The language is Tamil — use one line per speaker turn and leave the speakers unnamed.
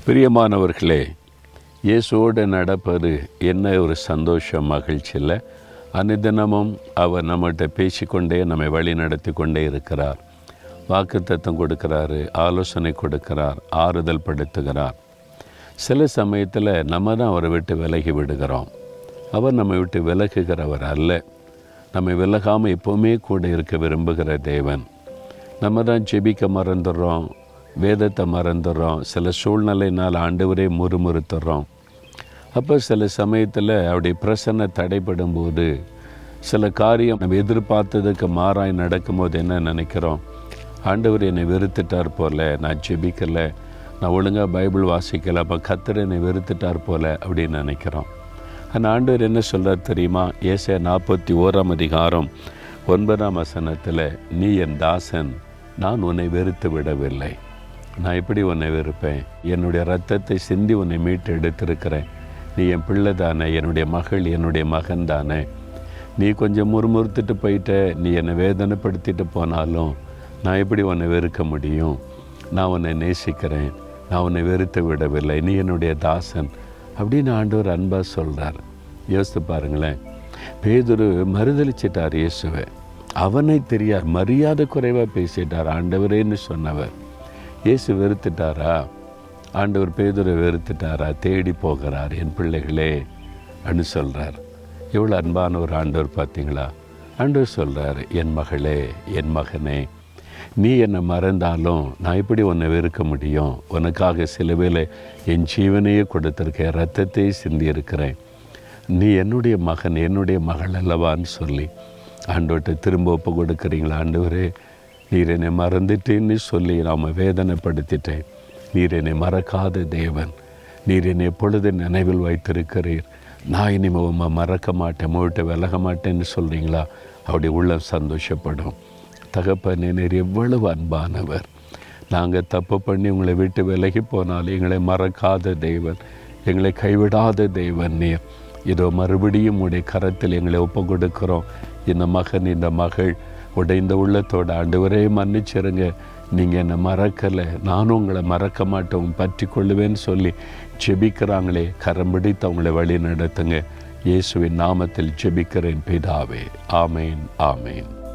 பிரியமானவர்களே இயேசுவோடு நடப்பது என்ன ஒரு சந்தோஷம் மகிழ்ச்சி இல்லை அனுதினமும் அவர் நம்மகிட்ட பேசிக்கொண்டே நம்மை வழி நடத்தி கொண்டே இருக்கிறார் வாக்குத்தத்தம் கொடுக்கிறாரு ஆலோசனை கொடுக்கிறார் ஆறுதல் படுத்துகிறார் சில சமயத்தில் நம்ம தான் அவரை விட்டு விலகி விடுகிறோம் அவர் நம்மை விட்டு விலகுகிறவர் அல்ல நம்மை விலகாமல் எப்போவுமே கூட இருக்க விரும்புகிற தேவன் நம்ம தான் ஜெபிக்க மறந்துடுறோம் வேதத்தை மறந்துடுறோம் சில சூழ்நிலைனால் ஆண்டவரே முறுமுறுத்துறோம் அப்போ சில சமயத்தில் அவருடைய பிரசன்ன தடைப்படும் போது சில காரியம் நம்ம எதிர்பார்த்ததுக்கு மாறாய் நடக்கும்போது என்ன நினைக்கிறோம் ஆண்டவர் என்னை வெறுத்துட்டார் போல நான் ஜெபிக்கலை நான் ஒழுங்காக பைபிள் வாசிக்கலை அப்போ கத்தர் என்னை வெறுத்துட்டார் போல அப்படின்னு நினைக்கிறோம் ஆனால் ஆண்டவர் என்ன சொல்கிறார் தெரியுமா ஏசே நாற்பத்தி ஓராம் அதிகாரம் ஒன்பதாம் வசனத்தில் நீ என் தாசன் நான் உன்னை வெறுத்து விடவில்லை நான் எப்படி உன்னை வெறுப்பேன் என்னுடைய ரத்தத்தை சிந்தி உன்னை மீட்டு எடுத்திருக்கிறேன் நீ என் பிள்ளை தானே என்னுடைய மகள் என்னுடைய மகன் தானே நீ கொஞ்சம் முறுமுறுத்துட்டு போயிட்ட நீ என்னை வேதனைப்படுத்திட்டு போனாலும் நான் எப்படி உன்னை வெறுக்க முடியும் நான் உன்னை நேசிக்கிறேன் நான் உன்னை வெறுத்து விடவில்லை நீ என்னுடைய தாசன் அப்படின்னு ஆண்டவர் அன்பாக சொல்கிறார் யோசித்து பாருங்களேன் பேதுரு மறுதளிச்சிட்டார் இயேசுவை அவனை தெரியார் மரியாதை குறைவாக பேசிட்டார் ஆண்டவரேன்னு சொன்னவர் இயேசு வெறுத்துட்டாரா ஆண்டவர் பேதுரை வெறுத்துட்டாரா தேடி போகிறார் என் பிள்ளைகளே அப்படின்னு சொல்கிறார் எவ்வளோ அன்பான ஒரு ஆண்டவர் பார்த்தீங்களா ஆண்டவர் சொல்கிறார் என் மகளே என் மகனே நீ என்னை மறந்தாலும் நான் எப்படி உன்னை வெறுக்க முடியும் உனக்காக சில வேளை என் ஜீவனையே கொடுத்துருக்கேன் ரத்தத்தையே சிந்தி இருக்கிறேன் நீ என்னுடைய மகன் என்னுடைய மகள் அல்லவான்னு சொல்லி ஆண்டவர்கிட்ட திரும்ப ஒப்பு கொடுக்குறீங்களா ஆண்டவரே நீர் என்னை மறந்துட்டேன்னு சொல்லி நாம் வேதனைப்படுத்திட்டேன் நீர் என்னை மறக்காத தேவன் நீர் என்னை எப்பொழுது நினைவில் வைத்திருக்கிறீர் நான் இனிமே உம்மை மறக்க மாட்டேன் உங்கள்கிட்ட விலக மாட்டேன்னு சொல்கிறீங்களா அப்படி உள்ளம் சந்தோஷப்படும் தகப்பனே நீர் எவ்வளவு அன்பானவர் நாங்கள் தப்பு பண்ணி உங்களை விட்டு விலகி போனால் எங்களை மறக்காத தெய்வன் எங்களை கைவிடாத தெய்வன் நீர் இதோ மறுபடியும் உடைய கரத்தில் எங்களை ஒப்பு கொடுக்குறோம் இந்த மகன் இந்த மகள் உடைந்த உள்ளத்தோட ஆண்டவரே மன்னிச்சிருங்க நீங்கள் என்னை மறக்கலை நானும் உங்களை மறக்க மாட்டேன் பற்றி கொள்ளுவேன்னு சொல்லி ஜெபிக்கிறாங்களே கரம் பிடித்து அவங்களை வழி நடத்துங்க இயேசுவின் நாமத்தில் ஜெபிக்கிறேன் பிதாவே ஆமேன் ஆமேன்